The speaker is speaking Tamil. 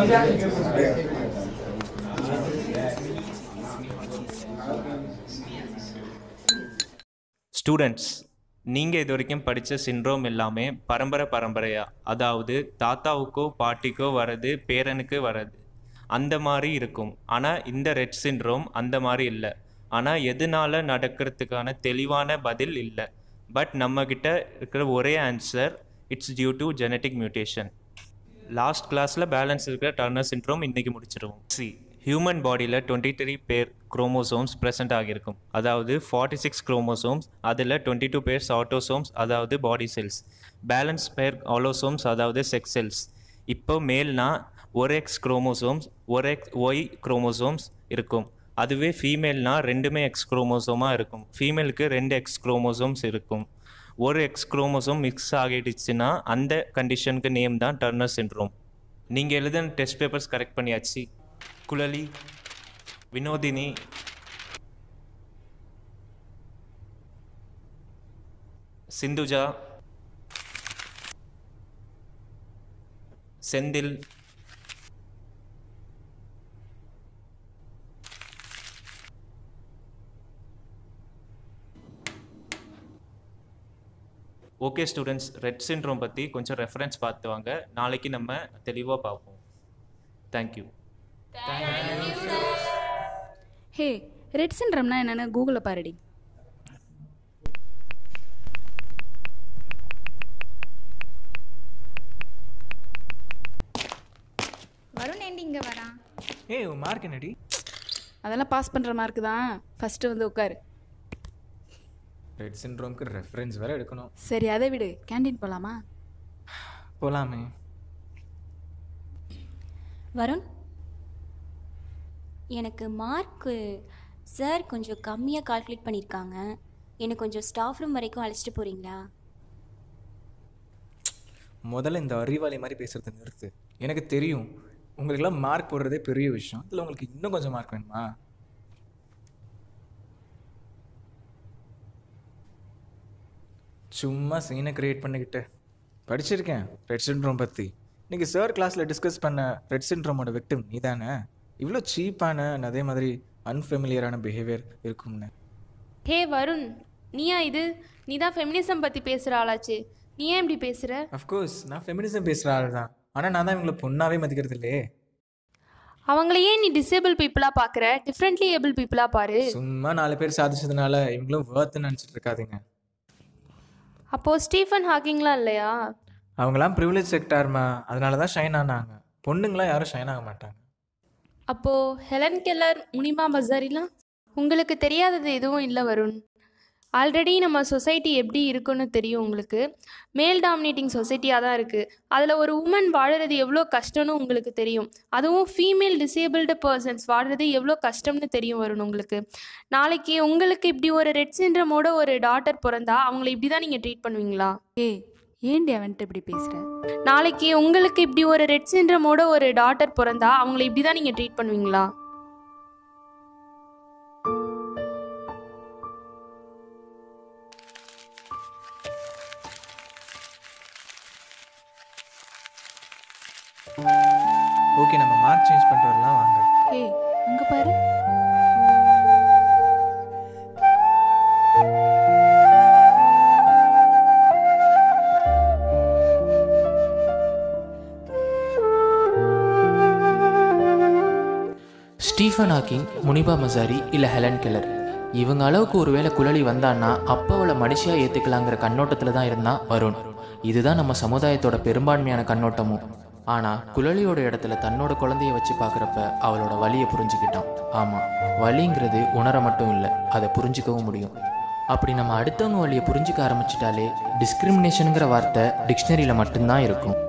ஸ்டூடெண்ட்ஸ் நீங்கள் இது வரைக்கும் படித்த சிண்ட்ரோம் எல்லாமே பரம்பரை பரம்பரையாக அதாவது தாத்தாவுக்கோ பாட்டிக்கோ வர்றது பேரனுக்கு வர்றது அந்த மாதிரி இருக்கும் ஆனால் இந்த ரெட் சிண்ட்ரோம் அந்த மாதிரி இல்லை ஆனால் எதனால நடக்கிறதுக்கான தெளிவான பதில் இல்லை பட் நம்மக்கிட்ட இருக்கிற ஒரே answer it's due to genetic mutation last கிளாஸில் பேலன்ஸ் இருக்கிற டர்னர் சிண்ட்ரோம் இன்றைக்கி முடிச்சிருவோம் சி ஹியூமன் பாடியில் twenty three pair chromosomes present ஆகியிருக்கும் அதாவது ஃபார்ட்டி சிக்ஸ் குரோமோசோம்ஸ் அதில் டுவெண்ட்டி டூ பேர்ஸ் ஆட்டோசோம்ஸ் அதாவது body cells balance pair allosomes அதாவது செக்ஸ் செல்ஸ் இப்போ மேல்னா ஒரு எக்ஸ் குரோமோசோம்ஸ் ஒரு எக்ஸ் ஒய் குரோமோசோம்ஸ் இருக்கும் அதுவே ஃபீமேல்னா ரெண்டுமே எக்ஸ் குரோமோசோமாக இருக்கும் ஃபீமேலுக்கு ரெண்டு எக்ஸ் குரோமோசோம்ஸ் இருக்கும் ஒரு எக்ஸ் குரோமோசோம் மிக்ஸ் ஆகிடுச்சுன்னா அந்த கண்டிஷனுக்கு நேம் தான் டர்னர் சிண்ட்ரோம் நீங்கள் எழுதின டெஸ்ட் பேப்பர்ஸ் கரெக்ட் பண்ணியாச்சு Kuzhali Vinodhini Sindhuja Senthil okay students Rett syndrome பற்றி கொஞ்சம் ரெஃபரன்ஸ் பார்த்து வாங்க நாளைக்கு நம்ம தெளிவாக பார்ப்போம் தேங்க்யூ ஹே ரெட் சிண்ட்ரம்னா என்னென்னு கூகுளில் பாருடி வருண் ஏண்டி இங்கே வரான் ஏய் உன் மார்க் என்னடி அதெல்லாம் பாஸ் பண்ணுற மார்க்கு தான் ஃபஸ்ட்டு வந்து உட்காரு ரெட் சிண்ட்ரோம்க்கு ரெஃபரன்ஸ் வேற எடுக்கணும் சரி அதை விடு கேண்டீன் போகலாமா போலாமே வருண் எனக்கு மார்க்கு சார் கொஞ்சம் கம்மியாக கால்குலேட் பண்ணியிருக்காங்க என்னை கொஞ்சம் ஸ்டாஃப் ரூம் வரைக்கும் அழைச்சிட்டு போகிறீங்களா முதல்ல இந்த அறிவாளி மாதிரி பேசுறது நிறுத்து எனக்கு தெரியும் உங்களுக்கெல்லாம் மார்க் போடுறதே பெரிய விஷயம் இதில் உங்களுக்கு இன்னும் கொஞ்சம் மார்க் வேணுமா சும்மா சீனை கிரியேட் பண்ணிக்கிட்டு படிச்சிருக்கேன் ரெட் சிண்ட்ரோம் பற்றி இன்னைக்கு சார் கிளாஸில் டிஸ்கஸ் பண்ண ரெட் சிண்ட்ரோமோட விக்டிம் நீ தானே இவ்வளோ சீப்பான அதே மாதிரி அன்ஃபெமிலியரான பிஹேவியர் இருக்கும்னு ஹே வருண் நீயா இது நீ தான் ஃபெமினிசம் பற்றி பேசுகிற ஆளாச்சு நீ ஏன் இப்படி பேசுகிற அஃப்கோர்ஸ் நான் ஃபெமினிசம் பேசுகிற ஆள் தான் ஆனால் நான் தான் இவங்களை பொண்ணாவே மதிக்கிறது இல்லையே அவங்கள ஏன் நீ டிசேபிள் பீப்புளாக பார்க்குற டிஃப்ரெண்ட்லி ஏபிள் பீப்புளாக பாரு சும்மா நாலு பேர் சாதிச்சதுனால இவங்களும் வேர்த்துன்னு நினச்சிட்டு இருக்காதீங்க அப்போது ஸ்டீஃபன் ஹாக்கிங்லாம் இல்லையா அவங்களாம் ப்ரிவிலேஜ் செக்டார்மா அதனால தான் ஷைன் ஆனாங்க பொண்ணுங்களாம் யாரும் ஷைன் ஆக மாட்டாங்க அப்போது ஹெலன் கெல்லர் முனிமா பசாரிலாம் உங்களுக்கு தெரியாதது எதுவும் இல்லை வருண் ஆல்ரெடி நம்ம சொசைட்டி எப்படி இருக்குன்னு தெரியும் உங்களுக்கு மேல் டாமினேட்டிங் சொசைட்டியாக தான் இருக்குது அதில் ஒரு உமன் வாழுறது எவ்வளோ கஷ்டம்னு உங்களுக்கு தெரியும் அதுவும் ஃபீமேல் டிசேபிள்டு பர்சன்ஸ் வாழுறது எவ்வளோ கஷ்டம்னு தெரியும் வருண் உங்களுக்கு நாளைக்கு உங்களுக்கு இப்படி ஒரு ரெட் சிண்ட்ரமோட ஒரு டாட்டர் பிறந்தா அவங்கள இப்படி தான் நீங்கள் ட்ரீட் பண்ணுவீங்களா ஏய் ஏண்டி அவன்ட்டு இப்படி பேசுகிற நாளைக்கு உங்களுக்கு இப்படி ஒரு ரெட் சிண்ட்ரமோட ஒரு டாட்டர் பிறந்தா அவங்கள இப்படி தான் நீங்கள் ட்ரீட் பண்ணுவீங்களா ஓகே நம்ம மார்க் சேஞ்ச் பண்ணிட்டு வரலாம் வாங்க ஏய் அங்கே பாரு ஸ்டீஃபன் ஹாக்கிங் முனிபா மசாரி இல்லை ஹெலன் கெல்லர் இவங்க அளவுக்கு ஒருவேளை குழலி வந்தான்னா அப்போ அவளை மனுஷியாக ஏற்றுக்கலாங்கிற கண்ணோட்டத்தில் தான் இருந்தான் வருண் இதுதான் நம்ம சமுதாயத்தோட பெரும்பான்மையான கண்ணோட்டமும் ஆனால் குழலியோட இடத்துல தன்னோட குழந்தைய வச்சு பார்க்குறப்ப அவளோட வலியை புரிஞ்சுக்கிட்டான் ஆமாம் வலிங்கிறது உணர மட்டும் இல்லை அதை புரிஞ்சுக்கவும் முடியும் அப்படி நம்ம அடுத்தவங்க வழியை புரிஞ்சுக்க ஆரம்பிச்சிட்டாலே டிஸ்கிரிமினேஷனுங்கிற வார்த்தை டிக்ஷனரியில் மட்டும்தான் இருக்கும்